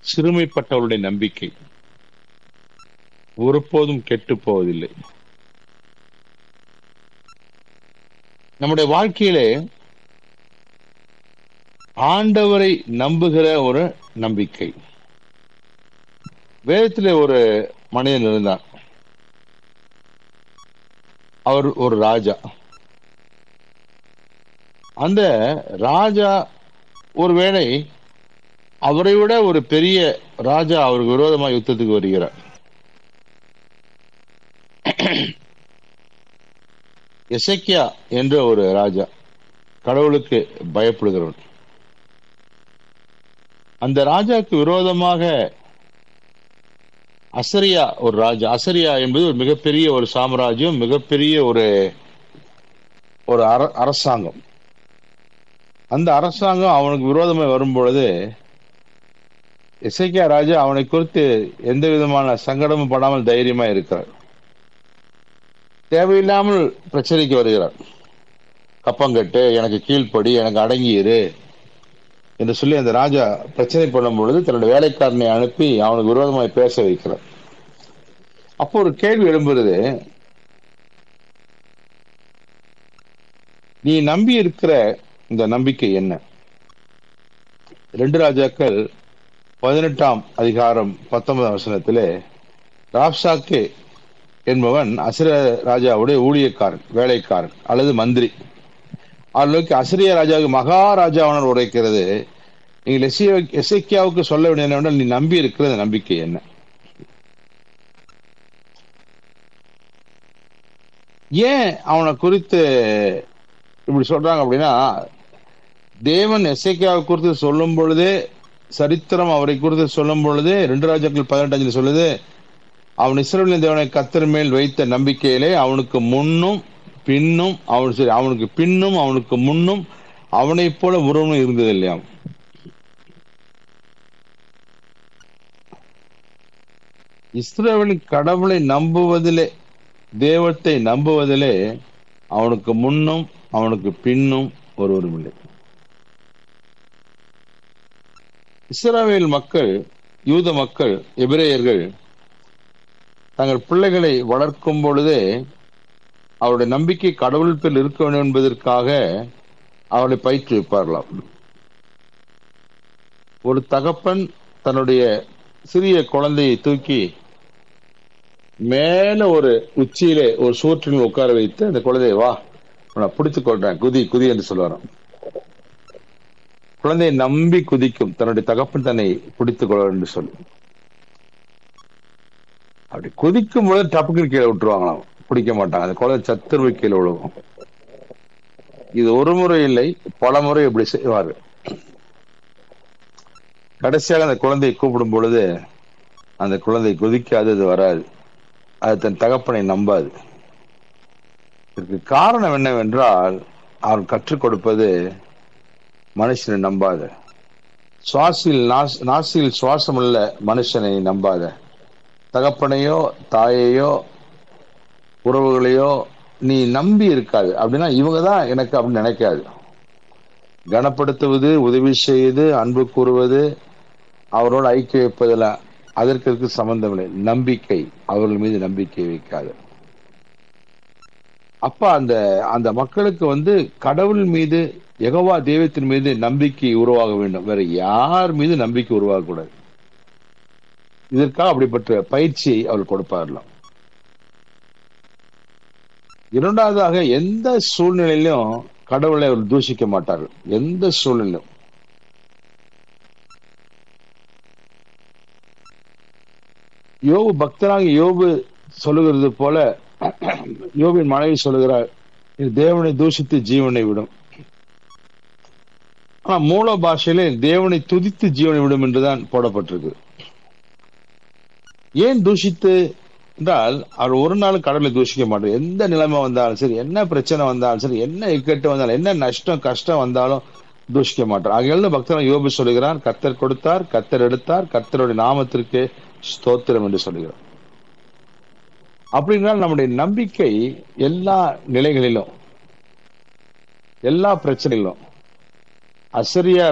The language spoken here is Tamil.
சிறுமைப்பட்டவருடைய நம்பிக்கை ஒருபோதும் கெட்டு போவதில்லை நம்முடைய வாழ்க்கையிலே ஆண்டவரை நம்புகிற ஒரு நம்பிக்கை வேதத்திலே ஒரு மனிதன் இருந்தார் அவர் ஒரு ராஜா அந்த ராஜா ஒருவேளை அவரை விட ஒரு பெரிய ராஜா அவருக்கு விரோதமாக யுத்தத்துக்கு வருகிறார் எசக்கியா என்ற ஒரு ராஜா கடவுளுக்கு பயப்படுகிறவன் அந்த ராஜாக்கு விரோதமாக அசரியா ஒரு ராஜா அசரியா என்பது ஒரு மிகப்பெரிய ஒரு சாம்ராஜ்யம் மிகப்பெரிய ஒரு ஒரு அர- அரசாங்கம் அந்த அரசாங்கம் அவனுக்கு விரோதமாக வரும் பொழுது இசைக்கியா ராஜா அவனை குறித்து எந்த விதமான சங்கடமும் படாமல் தைரியமா இருக்கிறார் தேவையில்லாமல் பிரச்சனைக்கு வருகிறார் கப்பங்கட்டு எனக்கு கீழ்ப்படி எனக்கு அடங்கியிரு என்று சொல்லி அந்த ராஜா பிரச்சனை பண்ணும் பொழுது தன்னுடைய வேலைக்காரனை அனுப்பி அவனுக்கு விரோதமாய் பேச வைக்கிறார் அப்போ ஒரு கேள்வி எழும்புறது நீ நம்பி இருக்கிற இந்த நம்பிக்கை என்ன ரெண்டு ராஜாக்கள் பதினெட்டாம் அதிகாரம் பத்தொன்பதாம் வசனத்திலே ராப்சாக்கே என்பவன் அசிர ராஜாவுடைய ஊழியக்காரன் வேலைக்காரன் அல்லது மந்திரி அவர்களுக்கு அசிரிய ராஜாவுக்கு மகாராஜாவனர் உரைக்கிறது நீங்கள் எஸ்ஐ எசைக்கியாவுக்கு சொல்ல வேண்டியது என்னவென்றால் நீ நம்பி இருக்கிற இந்த நம்பிக்கை என்ன ஏன் அவனை குறித்து இப்படி சொல்றாங்க அப்படின்னா தேவன் எசைக்கியாவை குறித்து சொல்லும் பொழுதே சரித்திரம் அவரை குறித்து சொல்லும் பொழுதே ரெண்டு ராஜாக்கள் பதினெட்டு சொல்லுது அவன் இஸ்ரவேலின் தேவனை கத்தர் மேல் வைத்த நம்பிக்கையிலே அவனுக்கு முன்னும் பின்னும் அவன் சரி அவனுக்கு பின்னும் அவனுக்கு முன்னும் அவனைப் போல உருவம் இருந்தது இல்லையாம் இஸ்ரவேலின் கடவுளை நம்புவதிலே தேவத்தை நம்புவதிலே அவனுக்கு முன்னும் அவனுக்கு பின்னும் ஒருவரும் இல்லை இஸ்ரவேல் மக்கள் யூத மக்கள் எபிரேயர்கள் தங்கள் பிள்ளைகளை வளர்க்கும் பொழுதே அவருடைய நம்பிக்கை கடவுள் பேர் இருக்க வேண்டும் என்பதற்காக அவளை பயிற்றுவிப்பார்களாம் ஒரு தகப்பன் தன்னுடைய சிறிய குழந்தையை தூக்கி மேல ஒரு உச்சியிலே ஒரு சூற்றில் உட்கார வைத்து அந்த குழந்தையை வா நான் பிடித்துக் கொள்றேன் குதி குதி என்று சொல்லுவாராம் குழந்தையை நம்பி குதிக்கும் தன்னுடைய தகப்பன் தன்னை பிடித்துக் கொள்ள என்று சொல்லி அப்படி குதிக்கும் பொழுது டப்புக்குன்னு கீழே விட்டுருவாங்களாம் பிடிக்க மாட்டாங்க அந்த குழந்தை சத்துருவை கீழே விழுவும் இது ஒரு முறை இல்லை பல முறை இப்படி செய்வாரு கடைசியாக அந்த குழந்தையை கூப்பிடும் பொழுது அந்த குழந்தை குதிக்காது அது வராது அது தன் தகப்பனை நம்பாது இதற்கு காரணம் என்னவென்றால் அவர் கற்றுக் கொடுப்பது மனுஷனை நம்பாத சுவாசில் நாஸ்- நாசியில் சுவாசமுள்ள மனுஷனை நம்பாத தகப்பனையோ தாயையோ உறவுகளையோ நீ நம்பி இருக்காது அப்படின்னா இவங்க தான் எனக்கு அப்படின்னு நினைக்காது கனப்படுத்துவது உதவி செய்வது அன்பு கூறுவது அவரோடு ஐக்கிய வைப்பதில் அதற்கு இருக்கு சம்பந்தம் இல்லை நம்பிக்கை அவர்கள் மீது நம்பிக்கை வைக்காது அப்ப அந்த அந்த மக்களுக்கு வந்து கடவுள் மீது யெகோவா தெய்வத்தின் மீது நம்பிக்கை உருவாக வேண்டும் வேற யார் மீது நம்பிக்கை உருவாகக்கூடாது இதற்காக அப்படிப்பட்ட பயிற்சியை அவர் கொடுப்பாரலாம் இரண்டாவதாக எந்த சூழ்நிலையிலும் கடவுளை அவர் தூஷிக்க மாட்டார்கள் எந்த சூழ்நிலையும் யோபு பக்தராக யோபு சொல்லுகிறது போல யோபின் மனைவி சொல்லுகிறார் இது தேவனை தூஷித்து ஜீவனை விடும் ஆனா மூல பாஷையிலே தேவனை துதித்து ஜீவனை விடும் என்றுதான் போடப்பட்டிருக்கு ஏன் தூஷித்து என்றால் அவர் ஒரு நாள் கடவுளை தூஷிக்க மாட்டார் எந்த நிலைமை வந்தாலும் சரி என்ன பிரச்சனை வந்தாலும் சரி என்ன இக்கட்டு வந்தாலும் என்ன நஷ்டம் கஷ்டம் வந்தாலும் தூஷிக்க மாட்டார் ஆகையால் பக்தன் யோபு சொல்லுகிறார் கத்தர் கொடுத்தார் கத்தர் எடுத்தார் கத்தருடைய நாமத்திற்கு ஸ்தோத்திரம் என்று சொல்லுகிறார் அப்படின்னால் நம்முடைய நம்பிக்கை எல்லா நிலைகளிலும் எல்லா பிரச்சனைகளிலும் அசரியா